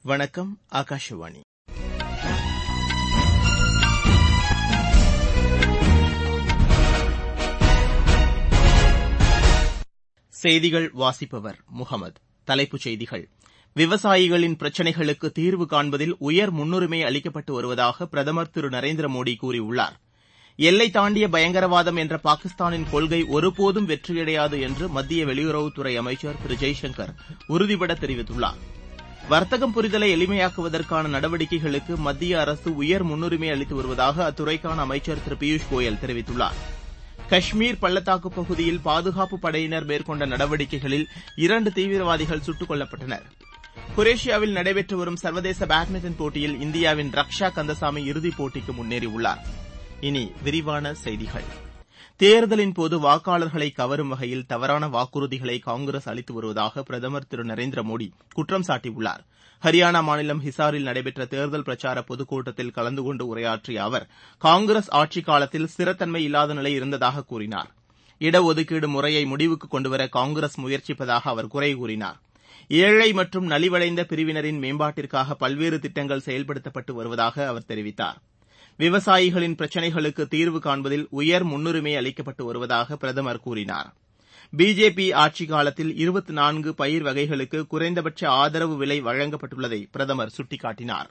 வணக்கம் ஆகாஷவாணி செய்திகள் வாசிப்பவர் முகமது தலைப்புச் செய்திகள் விவசாயிகளின் பிரச்சினைகளுக்கு தீர்வு காண்பதில் உயர் முன்னுரிமை அளிக்கப்பட்டு வருவதாக பிரதமர் திரு நரேந்திர மோடி கூறியுள்ளார் எல்லை தாண்டிய பயங்கரவாதம் என்ற பாகிஸ்தானின் கொள்கை ஒருபோதும் வெற்றியடையாது என்று மத்திய வெளியுறவுத்துறை அமைச்சர் திரு ஜெய்சங்கர் உறுதிபட தெரிவித்துள்ளார் வர்த்தகம் புரிதலை எளிமையாக்குவதற்கான நடவடிக்கைகளுக்கு மத்திய அரசு உயர் முன்னுரிமை அளித்து வருவதாக அத்துறைக்கான அமைச்சர் திரு பியூஷ் கோயல் தெரிவித்துள்ளார் கஷ்மீர் பள்ளத்தாக்கு பகுதியில் பாதுகாப்பு படையினர் மேற்கொண்ட நடவடிக்கைகளில் இரண்டு தீவிரவாதிகள் சுட்டுக் கொல்லப்பட்டனர் குரேஷியாவில் நடைபெற்று வரும் சர்வதேச பேட்மிண்டன் போட்டியில் இந்தியாவின் ரக்ஷா கந்தசாமி இறுதிப் போட்டிக்கு முன்னேறியுள்ளார் இனி விரிவான செய்திகள் தேர்தலின் போது வாக்காளர்களை கவரும் வகையில் தவறான வாக்குறுதிகளை காங்கிரஸ் அளித்து வருவதாக பிரதமர் திரு நரேந்திர மோடி குற்றம் சாட்டியுள்ளார் ஹரியானா மாநிலம் ஹிசாரில் நடைபெற்ற தேர்தல் பிரச்சார பொதுக்கூட்டத்தில் கலந்து கொண்டு உரையாற்றிய அவர் காங்கிரஸ் ஆட்சிக் காலத்தில் ஸ்திரத்தன்மை இல்லாத நிலை இருந்ததாக கூறினார் இடஒதுக்கீடு முறையை முடிவுக்கு கொண்டுவர காங்கிரஸ் முயற்சிப்பதாக அவர் குறை கூறினார் ஏழை மற்றும் நலிவடைந்த பிரிவினரின் மேம்பாட்டிற்காக பல்வேறு திட்டங்கள் செயல்படுத்தப்பட்டு வருவதாக அவர் தெரிவித்தார் விவசாயிகளின் பிரச்சினைகளுக்கு தீர்வு காண்பதில் உயர் முன்னுரிமை அளிக்கப்பட்டு வருவதாக பிரதமர் கூறினார் பிஜேபி ஆட்சிக் காலத்தில் இருபத்து நான்கு பயிர் வகைகளுக்கு குறைந்தபட்ச ஆதரவு விலை வழங்கப்பட்டுள்ளதை பிரதமர் சுட்டிக்காட்டினார்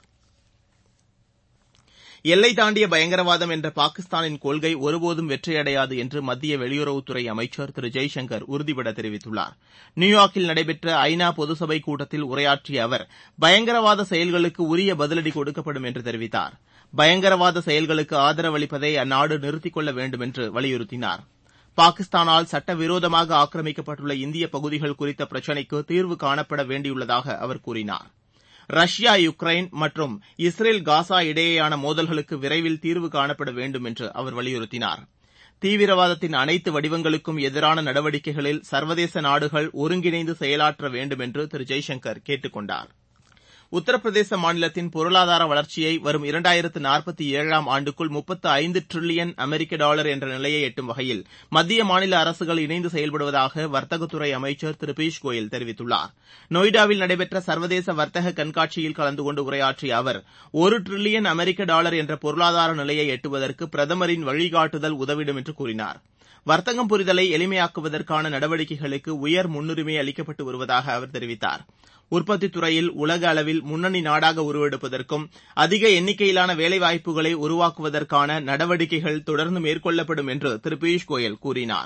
எல்லை தாண்டிய பயங்கரவாதம் என்ற பாகிஸ்தானின் கொள்கை ஒருபோதும் வெற்றியடையாது என்று மத்திய வெளியுறவுத்துறை அமைச்சர் திரு ஜெய்சங்கர் உறுதிபட தெரிவித்துள்ளார் நியூயார்க்கில் நடைபெற்ற ஐநா பொதுசபை கூட்டத்தில் உரையாற்றிய அவர் பயங்கரவாத செயல்களுக்கு உரிய பதிலடி கொடுக்கப்படும் என்று தெரிவித்தார் பயங்கரவாத செயல்களுக்கு ஆதரவளிப்பதை அந்நாடு நிறுத்திக் கொள்ள வேண்டும் என்று வலியுறுத்தினார் பாகிஸ்தானால் சட்டவிரோதமாக ஆக்கிரமிக்கப்பட்டுள்ள இந்திய பகுதிகள் குறித்த பிரச்சினைக்கு தீர்வு காணப்பட வேண்டியுள்ளதாக அவர் கூறினார் ரஷ்யா யுக்ரைன் மற்றும் இஸ்ரேல் காசா இடையேயான மோதல்களுக்கு விரைவில் தீர்வு காணப்பட வேண்டும் என்று அவர் வலியுறுத்தினார் தீவிரவாதத்தின் அனைத்து வடிவங்களுக்கும் எதிரான நடவடிக்கைகளில் சர்வதேச நாடுகள் ஒருங்கிணைந்து செயலாற்ற வேண்டும் என்று திரு ஜெய்சங்கர் கேட்டுக் கொண்டார் உத்தரப்பிரதேச மாநிலத்தின் பொருளாதார வளர்ச்சியை வரும் இரண்டாயிரத்து நாற்பத்தி ஏழாம் ஆண்டுக்குள் முப்பத்து ஐந்து டிரில்லியன் அமெரிக்க டாலர் என்ற நிலையை எட்டும் வகையில் மத்திய மாநில அரசுகள் இணைந்து செயல்படுவதாக வர்த்தகத்துறை அமைச்சர் திரு பியூஷ் கோயல் தெரிவித்துள்ளார் நொய்டாவில் நடைபெற்ற சர்வதேச வர்த்தக கண்காட்சியில் கலந்து கொண்டு உரையாற்றிய அவர் ஒரு டிரில்லியன் அமெரிக்க டாலர் என்ற பொருளாதார நிலையை எட்டுவதற்கு பிரதமரின் வழிகாட்டுதல் உதவிடும் என்று கூறினார் வர்த்தகம் புரிதலை எளிமையாக்குவதற்கான நடவடிக்கைகளுக்கு உயர் முன்னுரிமை அளிக்கப்பட்டு வருவதாக அவர் தெரிவித்தார் உற்பத்தித் துறையில் உலக அளவில் முன்னணி நாடாக உருவெடுப்பதற்கும் அதிக எண்ணிக்கையிலான வேலைவாய்ப்புகளை உருவாக்குவதற்கான நடவடிக்கைகள் தொடர்ந்து மேற்கொள்ளப்படும் என்று திரு பியூஷ் கோயல் கூறினார்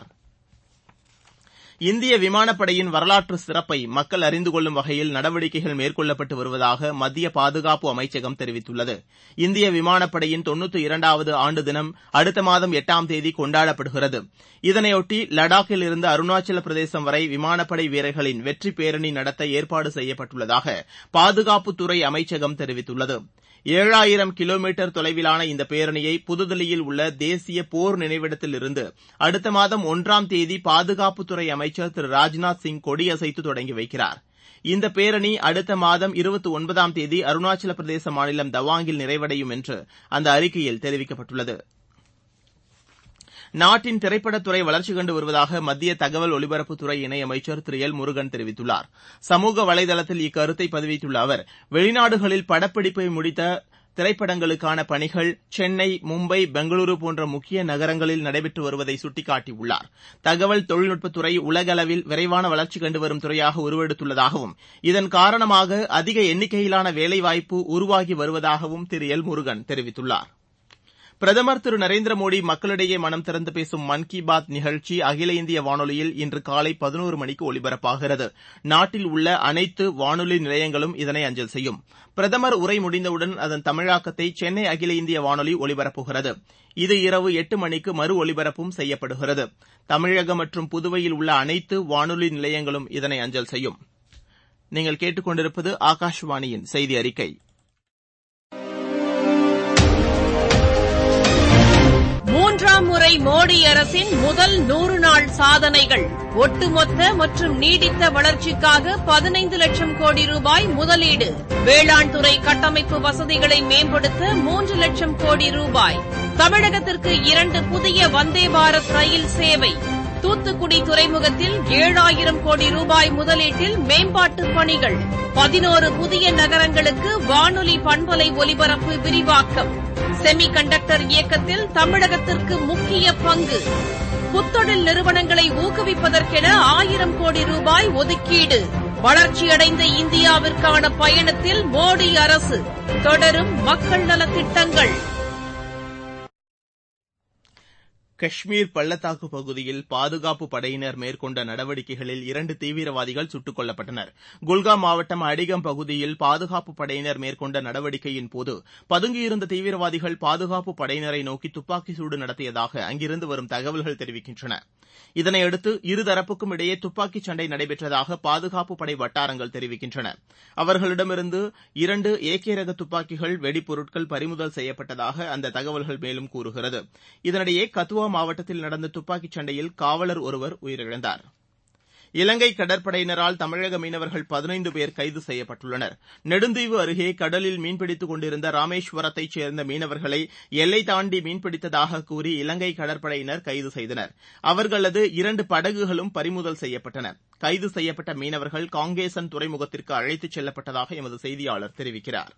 இந்திய விமானப்படையின் வரலாற்று சிறப்பை மக்கள் அறிந்து கொள்ளும் வகையில் நடவடிக்கைகள் மேற்கொள்ளப்பட்டு வருவதாக மத்திய பாதுகாப்பு அமைச்சகம் தெரிவித்துள்ளது இந்திய விமானப்படையின் தொன்னூத்தி இரண்டாவது ஆண்டு தினம் அடுத்த மாதம் எட்டாம் தேதி கொண்டாடப்படுகிறது இதனையொட்டி லடாக்கில் இருந்து அருணாச்சல பிரதேசம் வரை விமானப்படை வீரர்களின் வெற்றி பேரணி நடத்த ஏற்பாடு செய்யப்பட்டுள்ளதாக பாதுகாப்புத்துறை அமைச்சகம் தெரிவித்துள்ளது ஏழாயிரம் கிலோமீட்டர் தொலைவிலான இந்த பேரணியை புதுதில்லியில் உள்ள தேசிய போர் நினைவிடத்தில் இருந்து அடுத்த மாதம் ஒன்றாம் தேதி பாதுகாப்புத்துறை அமைச்சர் திரு ராஜ்நாத் சிங் கொடியசைத்து தொடங்கி வைக்கிறார் இந்த பேரணி அடுத்த மாதம் இருபத்தி ஒன்பதாம் தேதி அருணாச்சல பிரதேச மாநிலம் தவாங்கில் நிறைவடையும் என்று அந்த அறிக்கையில் தெரிவிக்கப்பட்டுள்ளது நாட்டின் திரைப்படத்துறை வளர்ச்சி கண்டு வருவதாக மத்திய தகவல் ஒலிபரப்புத்துறை இணையமைச்சர் திரு எல் முருகன் தெரிவித்துள்ளார் சமூக வலைதளத்தில் இக்கருத்தை பதிவிட்டுள்ள அவர் வெளிநாடுகளில் படப்பிடிப்பை முடித்த திரைப்படங்களுக்கான பணிகள் சென்னை மும்பை பெங்களூரு போன்ற முக்கிய நகரங்களில் நடைபெற்று வருவதை சுட்டிக்காட்டியுள்ளார் தகவல் தொழில்நுட்பத்துறை உலகளவில் விரைவான வளர்ச்சி கண்டு வரும் துறையாக உருவெடுத்துள்ளதாகவும் இதன் காரணமாக அதிக எண்ணிக்கையிலான வேலைவாய்ப்பு உருவாகி வருவதாகவும் திரு எல் முருகன் தெரிவித்துள்ளார் பிரதமர் திரு நரேந்திர மோடி மக்களிடையே மனம் திறந்து பேசும் மன் கி பாத் நிகழ்ச்சி அகில இந்திய வானொலியில் இன்று காலை பதினோரு மணிக்கு ஒலிபரப்பாகிறது நாட்டில் உள்ள அனைத்து வானொலி நிலையங்களும் இதனை அஞ்சல் செய்யும் பிரதமர் உரை முடிந்தவுடன் அதன் தமிழாக்கத்தை சென்னை அகில இந்திய வானொலி ஒலிபரப்புகிறது இது இரவு எட்டு மணிக்கு மறு ஒலிபரப்பும் செய்யப்படுகிறது தமிழகம் மற்றும் புதுவையில் உள்ள அனைத்து வானொலி நிலையங்களும் இதனை அஞ்சல் செய்யும் நீங்கள் கேட்டுக்கொண்டிருப்பது ஆகாஷவாணியின் செய்தி அறிக்கை மூன்றாம் முறை மோடி அரசின் முதல் நூறு நாள் சாதனைகள் ஒட்டுமொத்த மற்றும் நீடித்த வளர்ச்சிக்காக பதினைந்து லட்சம் கோடி ரூபாய் முதலீடு வேளாண் துறை கட்டமைப்பு வசதிகளை மேம்படுத்த மூன்று லட்சம் கோடி ரூபாய் தமிழகத்திற்கு இரண்டு புதிய வந்தே பாரத் ரயில் சேவை தூத்துக்குடி துறைமுகத்தில் ஏழாயிரம் கோடி ரூபாய் முதலீட்டில் மேம்பாட்டுப் பணிகள் பதினோரு புதிய நகரங்களுக்கு வானொலி பண்பலை ஒலிபரப்பு விரிவாக்கம் செமி கண்டக்டர் இயக்கத்தில் தமிழகத்திற்கு முக்கிய பங்கு புத்தொழில் நிறுவனங்களை ஊக்குவிப்பதற்கென ஆயிரம் கோடி ரூபாய் ஒதுக்கீடு வளர்ச்சியடைந்த இந்தியாவிற்கான பயணத்தில் மோடி அரசு தொடரும் மக்கள் நலத்திட்டங்கள் காஷ்மீர் பள்ளத்தாக்கு பகுதியில் பாதுகாப்பு படையினர் மேற்கொண்ட நடவடிக்கைகளில் இரண்டு தீவிரவாதிகள் சுட்டுக் கொல்லப்பட்டனர் குல்காம் மாவட்டம் அடிகம் பகுதியில் பாதுகாப்பு படையினர் மேற்கொண்ட நடவடிக்கையின்போது பதுங்கியிருந்த தீவிரவாதிகள் பாதுகாப்பு படையினரை நோக்கி துப்பாக்கி சூடு நடத்தியதாக அங்கிருந்து வரும் தகவல்கள் தெரிவிக்கின்றன இதனையடுத்து இருதரப்புக்கும் இடையே துப்பாக்கிச் சண்டை நடைபெற்றதாக பாதுகாப்பு படை வட்டாரங்கள் தெரிவிக்கின்றன அவர்களிடமிருந்து இரண்டு ஏகே ரக துப்பாக்கிகள் வெடிப்பொருட்கள் பறிமுதல் செய்யப்பட்டதாக அந்த தகவல்கள் மேலும் கூறுகிறது இதனிடையே கத்துவா மாவட்டத்தில் நடந்த துப்பாக்கிச் சண்டையில் காவலர் ஒருவர் உயிரிழந்தார் இலங்கை கடற்படையினரால் தமிழக மீனவர்கள் பதினைந்து பேர் கைது செய்யப்பட்டுள்ளனர் நெடுந்தீவு அருகே கடலில் மீன்பிடித்துக் கொண்டிருந்த ராமேஸ்வரத்தைச் சேர்ந்த மீனவர்களை எல்லை தாண்டி மீன்பிடித்ததாக கூறி இலங்கை கடற்படையினர் கைது செய்தனர் அவர்களது இரண்டு படகுகளும் பறிமுதல் செய்யப்பட்டன கைது செய்யப்பட்ட மீனவர்கள் காங்கேசன் துறைமுகத்திற்கு அழைத்துச் செல்லப்பட்டதாக எமது செய்தியாளர் தெரிவிக்கிறார்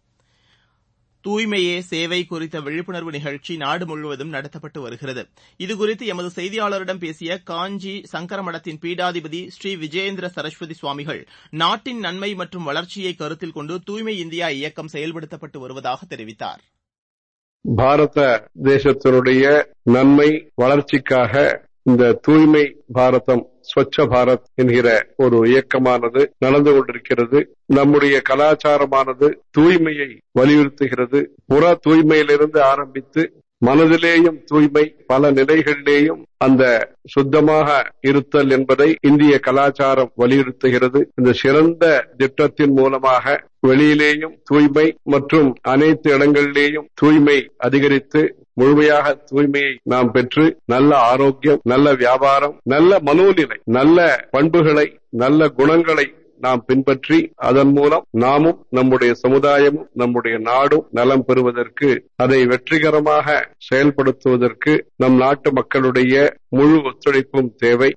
தூய்மையே சேவை குறித்த விழிப்புணர்வு நிகழ்ச்சி நாடு முழுவதும் நடத்தப்பட்டு வருகிறது இதுகுறித்து எமது செய்தியாளரிடம் பேசிய காஞ்சி சங்கரமடத்தின் பீடாதிபதி ஸ்ரீ விஜயேந்திர சரஸ்வதி சுவாமிகள் நாட்டின் நன்மை மற்றும் வளர்ச்சியை கருத்தில் கொண்டு தூய்மை இந்தியா இயக்கம் செயல்படுத்தப்பட்டு வருவதாக தெரிவித்தார் பாரத தேசத்தினுடைய நன்மை வளர்ச்சிக்காக இந்த தூய்மை பாரதம் ஸ்வச்ச பாரத் என்கிற ஒரு இயக்கமானது நடந்து கொண்டிருக்கிறது நம்முடைய கலாச்சாரமானது தூய்மையை வலியுறுத்துகிறது புற தூய்மையிலிருந்து ஆரம்பித்து மனதிலேயும் தூய்மை பல நிலைகளிலேயும் அந்த சுத்தமாக இருத்தல் என்பதை இந்திய கலாச்சாரம் வலியுறுத்துகிறது இந்த சிறந்த திட்டத்தின் மூலமாக வெளியிலேயும் தூய்மை மற்றும் அனைத்து இடங்களிலேயும் தூய்மை அதிகரித்து முழுமையாக தூய்மையை நாம் பெற்று நல்ல ஆரோக்கியம் நல்ல வியாபாரம் நல்ல மனோநிலை நல்ல பண்புகளை நல்ல குணங்களை நாம் பின்பற்றி அதன் மூலம் நாமும் நம்முடைய சமுதாயமும் நம்முடைய நாடும் நலம் பெறுவதற்கு அதை வெற்றிகரமாக செயல்படுத்துவதற்கு நம் நாட்டு மக்களுடைய முழு ஒத்துழைப்பும் தேவை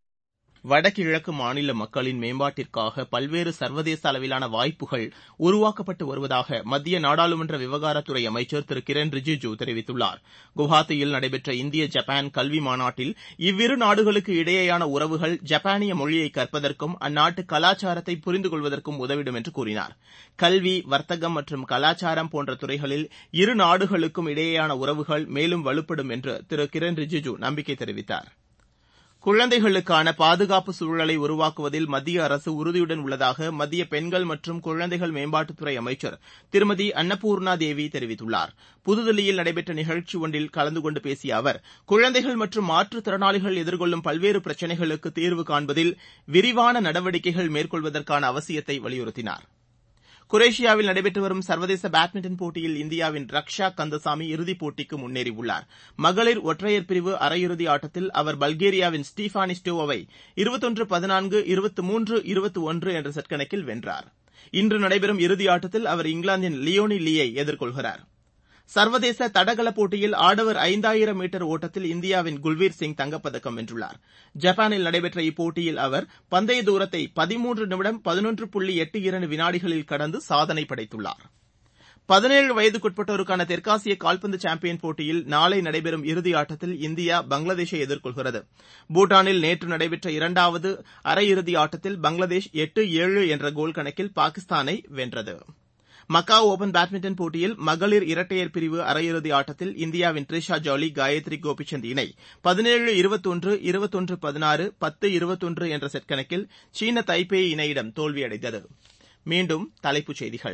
வடகிழக்கு மாநில மக்களின் மேம்பாட்டிற்காக பல்வேறு சர்வதேச அளவிலான வாய்ப்புகள் உருவாக்கப்பட்டு வருவதாக மத்திய நாடாளுமன்ற விவகாரத்துறை அமைச்சர் திரு கிரண் ரிஜிஜு தெரிவித்துள்ளார் குவஹாத்தியில் நடைபெற்ற இந்திய ஜப்பான் கல்வி மாநாட்டில் இவ்விரு நாடுகளுக்கு இடையேயான உறவுகள் ஜப்பானிய மொழியை கற்பதற்கும் அந்நாட்டு கலாச்சாரத்தை புரிந்து கொள்வதற்கும் உதவிடும் என்று கூறினார் கல்வி வர்த்தகம் மற்றும் கலாச்சாரம் போன்ற துறைகளில் இரு நாடுகளுக்கும் இடையேயான உறவுகள் மேலும் வலுப்படும் என்று திரு கிரண் ரிஜிஜு நம்பிக்கை தெரிவித்தார் குழந்தைகளுக்கான பாதுகாப்பு சூழலை உருவாக்குவதில் மத்திய அரசு உறுதியுடன் உள்ளதாக மத்திய பெண்கள் மற்றும் குழந்தைகள் மேம்பாட்டுத்துறை அமைச்சர் திருமதி அன்னபூர்ணா தேவி தெரிவித்துள்ளார் புதுதில்லியில் நடைபெற்ற நிகழ்ச்சி ஒன்றில் கலந்து கொண்டு பேசிய அவர் குழந்தைகள் மற்றும் மாற்றுத்திறனாளிகள் எதிர்கொள்ளும் பல்வேறு பிரச்சினைகளுக்கு தீர்வு காண்பதில் விரிவான நடவடிக்கைகள் மேற்கொள்வதற்கான அவசியத்தை வலியுறுத்தினார் குரேஷியாவில் நடைபெற்று வரும் சர்வதேச பேட்மிண்டன் போட்டியில் இந்தியாவின் ரக்ஷா கந்தசாமி இறுதிப் போட்டிக்கு முன்னேறியுள்ளார் மகளிர் ஒற்றையர் பிரிவு அரையிறுதி ஆட்டத்தில் அவர் பல்கேரியாவின் ஸ்டீஃபானி ஸ்டோவாவை இருபத்தொன்று பதினான்கு இருபத்து மூன்று இருபத்து ஒன்று என்ற செட் கணக்கில் வென்றார் இன்று நடைபெறும் இறுதி ஆட்டத்தில் அவர் இங்கிலாந்தின் லியோனி லீயை எதிர்கொள்கிறார் சர்வதேச தடகள போட்டியில் ஆடவர் ஐந்தாயிரம் மீட்டர் ஓட்டத்தில் இந்தியாவின் குல்வீர் சிங் தங்கப்பதக்கம் வென்றுள்ளார் ஜப்பானில் நடைபெற்ற இப்போட்டியில் அவர் பந்தய தூரத்தை பதிமூன்று நிமிடம் பதினொன்று புள்ளி எட்டு இரண்டு வினாடிகளில் கடந்து சாதனை படைத்துள்ளார் பதினேழு வயதுக்குட்பட்டோருக்கான தெற்காசிய கால்பந்து சாம்பியன் போட்டியில் நாளை நடைபெறும் இறுதி ஆட்டத்தில் இந்தியா பங்களாதேஷை எதிர்கொள்கிறது பூட்டானில் நேற்று நடைபெற்ற இரண்டாவது அரையிறுதி ஆட்டத்தில் பங்களாதேஷ் எட்டு ஏழு என்ற கோல் கணக்கில் பாகிஸ்தானை வென்றது மக்காவ் ஒபன் பேட்மிண்டன் போட்டியில் மகளிர் இரட்டையர் பிரிவு அரையிறுதி ஆட்டத்தில் இந்தியாவின் த்ரிஷா ஜாலி காயத்ரி கோபிசந்த் இணை பதினேழு இருபத்தொன்று இருபத்தொன்று பதினாறு பத்து இருபத்தொன்று என்ற செட் கணக்கில் சீன தைபேயி இணையிடம் தோல்வியடைந்தது மீண்டும் தலைப்புச் செய்திகள்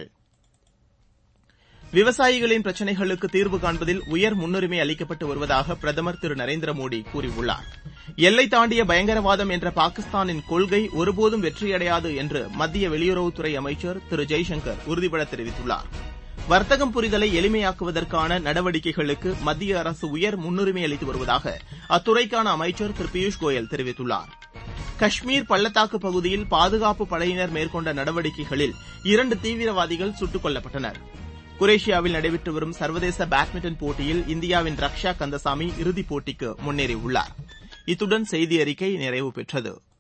விவசாயிகளின் பிரச்சினைகளுக்கு தீர்வு காண்பதில் உயர் முன்னுரிமை அளிக்கப்பட்டு வருவதாக பிரதமர் திரு நரேந்திர மோடி கூறியுள்ளார் எல்லை தாண்டிய பயங்கரவாதம் என்ற பாகிஸ்தானின் கொள்கை ஒருபோதும் வெற்றியடையாது என்று மத்திய வெளியுறவுத்துறை அமைச்சர் திரு ஜெய்சங்கர் உறுதிபட தெரிவித்துள்ளார் வர்த்தகம் புரிதலை எளிமையாக்குவதற்கான நடவடிக்கைகளுக்கு மத்திய அரசு உயர் முன்னுரிமை அளித்து வருவதாக அத்துறைக்கான அமைச்சர் திரு பியூஷ் கோயல் தெரிவித்துள்ளார் காஷ்மீர் பள்ளத்தாக்கு பகுதியில் பாதுகாப்பு படையினர் மேற்கொண்ட நடவடிக்கைகளில் இரண்டு தீவிரவாதிகள் சுட்டுக் கொல்லப்பட்டனர் குரேஷியாவில் நடைபெற்று வரும் சர்வதேச பேட்மிண்டன் போட்டியில் இந்தியாவின் ரக்ஷா கந்தசாமி இறுதிப் போட்டிக்கு முன்னேறியுள்ளார் இத்துடன் செய்தி அறிக்கை நிறைவு பெற்றது